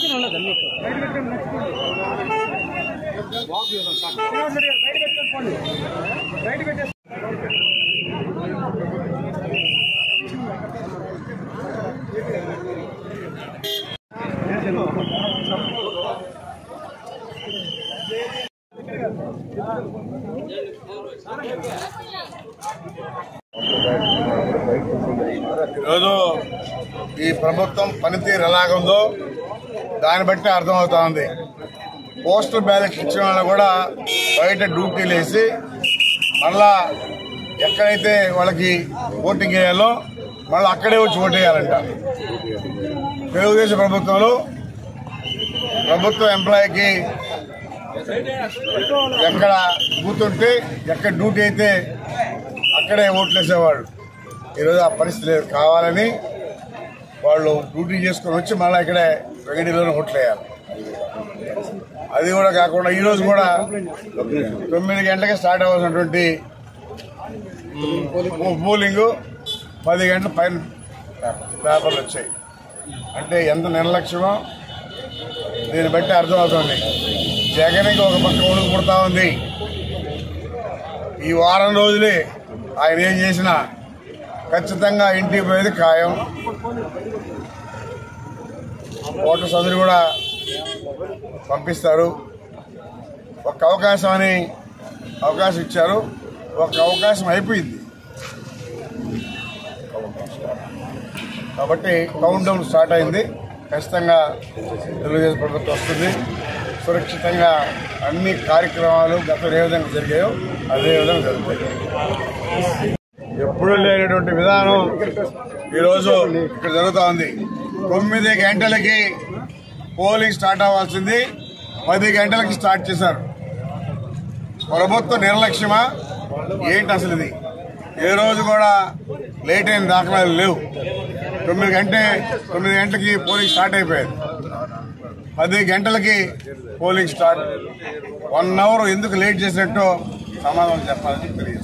ఈరోజు ఈ ప్రభుత్వం పనితీరు ఎలాగుందో దాన్ని బట్టి అర్థమవుతా ఉంది పోస్టల్ బ్యాలెట్ ఇచ్చిన వాళ్ళు కూడా బయట డ్యూటీలు వేసి మళ్ళా ఎక్కడైతే వాళ్ళకి ఓటింగ్ వేయాలో మళ్ళీ అక్కడే వచ్చి ఓటు వేయాలంట తెలుగుదేశం ప్రభుత్వంలో ప్రభుత్వ ఎంప్లాయీకి ఎక్కడ కూతుంటే ఎక్కడ డ్యూటీ అయితే అక్కడే ఓట్లు వేసేవాళ్ళు ఈరోజు ఆ పరిస్థితి లేదు కావాలని వాళ్ళు డ్యూటీ చేసుకుని వచ్చి మళ్ళీ ఇక్కడే వెంగడిలోనే ఓట్లు వేయాలి అది కూడా కాకుండా ఈ రోజు కూడా తొమ్మిది గంటలకి స్టార్ట్ అవ్వాల్సినటువంటి మ్, పోలింగ్ పది గంటల పైన పేపర్లు వచ్చాయి అంటే ఎంత నిర్లక్ష్యమో దీన్ని బట్టి అర్థమవుతుంది జగన్కి ఒక పక్క ఉడుకు పుడతా ఉంది ఈ వారం రోజులే ఆయన ఏం చేసినా ఖచ్చితంగా ఇంటికి పోయేది ఖాయం ఓటర్ సభ్యులు కూడా పంపిస్తారు ఒక అవకాశం అని అవకాశం ఇచ్చారు ఒక అవకాశం అయిపోయింది కాబట్టి కౌంట్ డౌన్ స్టార్ట్ అయింది ఖచ్చితంగా తెలుగుదేశం ప్రభుత్వం వస్తుంది సురక్షితంగా అన్ని కార్యక్రమాలు గతంలో ఏ విధంగా జరిగాయో అదే విధంగా జరుగుతాయి ఎప్పుడూ లేనటువంటి విధానం ఈరోజు ఇక్కడ జరుగుతూ ఉంది తొమ్మిది గంటలకి పోలింగ్ స్టార్ట్ అవ్వాల్సింది పది గంటలకి స్టార్ట్ చేశారు ప్రభుత్వ నిర్లక్ష్యమా ఏంటి అసలు ఇది ఏ రోజు కూడా లేట్ అయిన దాఖలాలు లేవు తొమ్మిది గంటే తొమ్మిది గంటలకి పోలింగ్ స్టార్ట్ అయిపోయింది పది గంటలకి పోలింగ్ స్టార్ట్ వన్ అవర్ ఎందుకు లేట్ చేసినట్టు సమాధానం చెప్పాలని తెలియదు